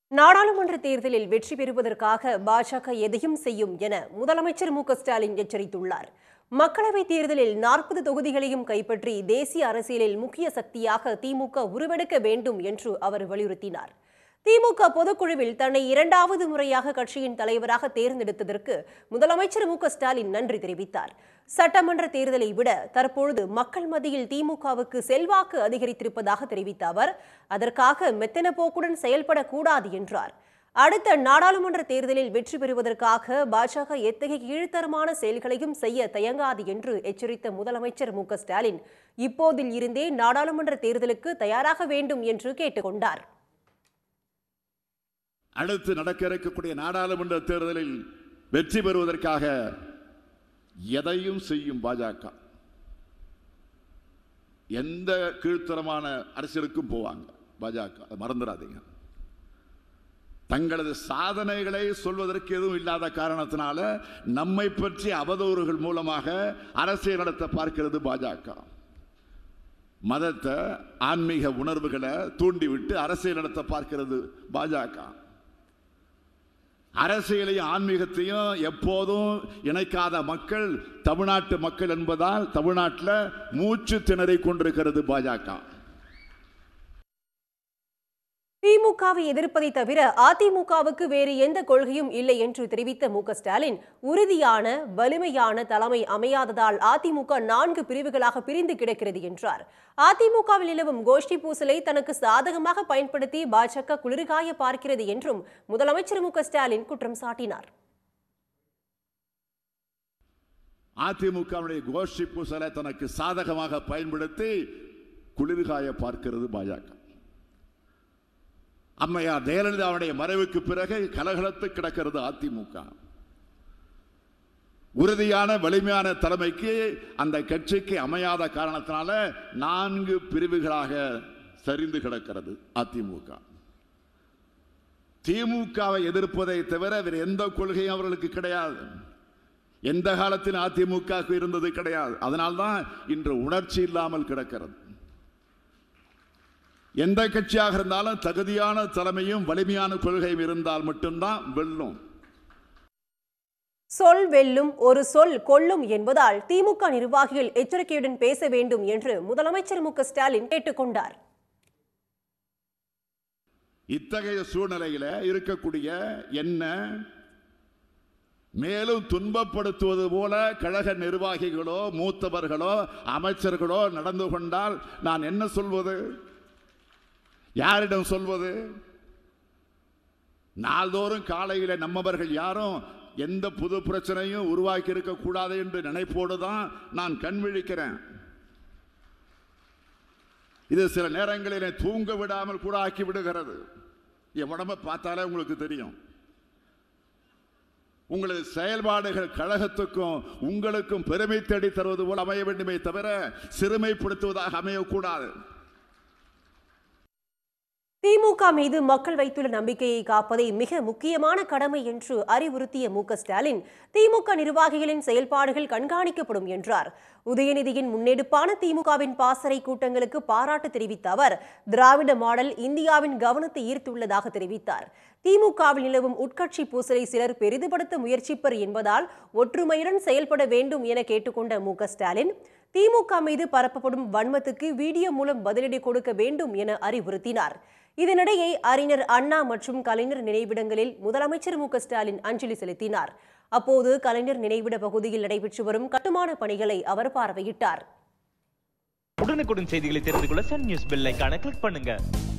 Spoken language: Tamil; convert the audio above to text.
நாடாளுமன்ற தேர்தலில் வெற்றி பெறுவதற்காக பாஜக எதையும் செய்யும் என முதலமைச்சர் மு க ஸ்டாலின் எச்சரித்துள்ளார் மக்களவைத் தேர்தலில் நாற்பது தொகுதிகளையும் கைப்பற்றி தேசிய அரசியலில் முக்கிய சக்தியாக திமுக உருவெடுக்க வேண்டும் என்று அவர் வலியுறுத்தினார் திமுக பொதுக்குழுவில் தன்னை இரண்டாவது முறையாக கட்சியின் தலைவராக தேர்ந்தெடுத்ததற்கு முதலமைச்சர் மு க ஸ்டாலின் நன்றி தெரிவித்தார் சட்டமன்ற தேர்தலை விட தற்பொழுது மக்கள் மத்தியில் திமுகவுக்கு செல்வாக்கு அதிகரித்திருப்பதாக தெரிவித்த அவர் அதற்காக மெத்தன போக்குடன் செயல்படக்கூடாது என்றார் அடுத்த நாடாளுமன்ற தேர்தலில் வெற்றி பெறுவதற்காக பாஜக எத்தகைய கீழ்த்தரமான செயல்களையும் செய்ய தயங்காது என்று எச்சரித்த முதலமைச்சர் மு க ஸ்டாலின் இப்போதில் இருந்தே நாடாளுமன்ற தேர்தலுக்கு தயாராக வேண்டும் என்று கேட்டுக்கொண்டார் அடுத்து நடக்க இருக்கக்கூடிய நாடாளுமன்ற தேர்தலில் வெற்றி பெறுவதற்காக எதையும் செய்யும் பாஜக எந்த கீழ்த்தரமான அரசியலுக்கும் போவாங்க பாஜக அதை மறந்துடாதீங்க தங்களது சாதனைகளை சொல்வதற்கு எதுவும் இல்லாத காரணத்தினால நம்மை பற்றி அவதூறுகள் மூலமாக அரசியல் நடத்த பார்க்கிறது பாஜக மதத்தை ஆன்மீக உணர்வுகளை தூண்டிவிட்டு அரசியல் நடத்த பார்க்கிறது பாஜக அரசியலையும் ஆன்மீகத்தையும் எப்போதும் இணைக்காத மக்கள் தமிழ்நாட்டு மக்கள் என்பதால் தமிழ்நாட்டில் மூச்சு திணறிக் கொண்டிருக்கிறது பாஜக திமுகவை எதிர்ப்பதை தவிர அதிமுகவுக்கு வேறு எந்த கொள்கையும் இல்லை என்று தெரிவித்த மு க ஸ்டாலின் உறுதியான வலிமையான தலைமை அமையாததால் அதிமுக நான்கு பிரிவுகளாக பிரிந்து கிடக்கிறது என்றார் அதிமுகவில் நிலவும் கோஷ்டி பூசலை தனக்கு சாதகமாக பயன்படுத்தி பாஜக குளிர்காய பார்க்கிறது என்றும் முதலமைச்சர் மு க ஸ்டாலின் குற்றம் சாட்டினார் அதிமுகவுடைய கோஷ்டி பூசலை தனக்கு சாதகமாக பயன்படுத்தி குளிர்காய பார்க்கிறது பாஜக அம்மையார் ஜெயலலிதாவுடைய மறைவுக்கு பிறகு கலகலத்து கிடக்கிறது அதிமுக உறுதியான வலிமையான தலைமைக்கு அந்த கட்சிக்கு அமையாத காரணத்தினால நான்கு பிரிவுகளாக சரிந்து கிடக்கிறது அதிமுக திமுகவை எதிர்ப்பதை தவிர வேறு எந்த கொள்கையும் அவர்களுக்கு கிடையாது எந்த காலத்தில் அதிமுக இருந்தது கிடையாது அதனால்தான் இன்று உணர்ச்சி இல்லாமல் கிடக்கிறது எந்த கட்சியாக இருந்தாலும் தகுதியான தலைமையும் வலிமையான கொள்கையும் இருந்தால் மட்டும்தான் வெல்லும் சொல் வெல்லும் ஒரு சொல் கொல்லும் என்பதால் திமுக நிர்வாகிகள் எச்சரிக்கையுடன் பேச வேண்டும் என்று முதலமைச்சர் மு க ஸ்டாலின் கேட்டுக்கொண்டார் இத்தகைய சூழ்நிலையில இருக்கக்கூடிய என்ன மேலும் துன்பப்படுத்துவது போல கழக நிர்வாகிகளோ மூத்தவர்களோ அமைச்சர்களோ நடந்து கொண்டால் நான் என்ன சொல்வது யாரிடம் சொல்வது நாள்தோறும் காலையில் நம்மவர்கள் யாரும் எந்த புது பிரச்சனையும் உருவாக்கி இருக்க கூடாது என்று நினைப்போடு தான் நான் கண் விழிக்கிறேன் இது சில நேரங்களில் தூங்க விடாமல் கூட ஆக்கி விடுகிறது என் உடம்ப பார்த்தாலே உங்களுக்கு தெரியும் உங்களது செயல்பாடுகள் கழகத்துக்கும் உங்களுக்கும் பெருமை தேடி தருவது போல் அமைய வேண்டுமே தவிர சிறுமைப்படுத்துவதாக அமையக்கூடாது திமுக மீது மக்கள் வைத்துள்ள நம்பிக்கையை காப்பதை மிக முக்கியமான கடமை என்று அறிவுறுத்திய மு க ஸ்டாலின் திமுக நிர்வாகிகளின் செயல்பாடுகள் கண்காணிக்கப்படும் என்றார் உதயநிதியின் முன்னெடுப்பான திமுகவின் பாசறை கூட்டங்களுக்கு பாராட்டு தெரிவித்த அவர் திராவிட மாடல் இந்தியாவின் கவனத்தை ஈர்த்துள்ளதாக தெரிவித்தார் திமுகவில் நிலவும் உட்கட்சி பூசலை சிலர் பெரிதுபடுத்த முயற்சிப்பர் என்பதால் ஒற்றுமையுடன் செயல்பட வேண்டும் என கேட்டுக்கொண்ட மு க ஸ்டாலின் திமுக மீது பரப்பப்படும் வன்மத்துக்கு வீடியோ மூலம் பதிலடி கொடுக்க வேண்டும் என அறிவுறுத்தினார் இதனிடையே அறிஞர் அண்ணா மற்றும் கலைஞர் நினைவிடங்களில் முதலமைச்சர் மு க ஸ்டாலின் அஞ்சலி செலுத்தினார் அப்போது கலைஞர் நினைவிட பகுதியில் நடைபெற்று வரும் கட்டுமான பணிகளை அவர் பார்வையிட்டார் உடனுக்குடன் செய்திகளை தெரிந்து கொள்ள சன் நியூஸ் பெல் ஐகானை கிளிக் பண்ணுங்க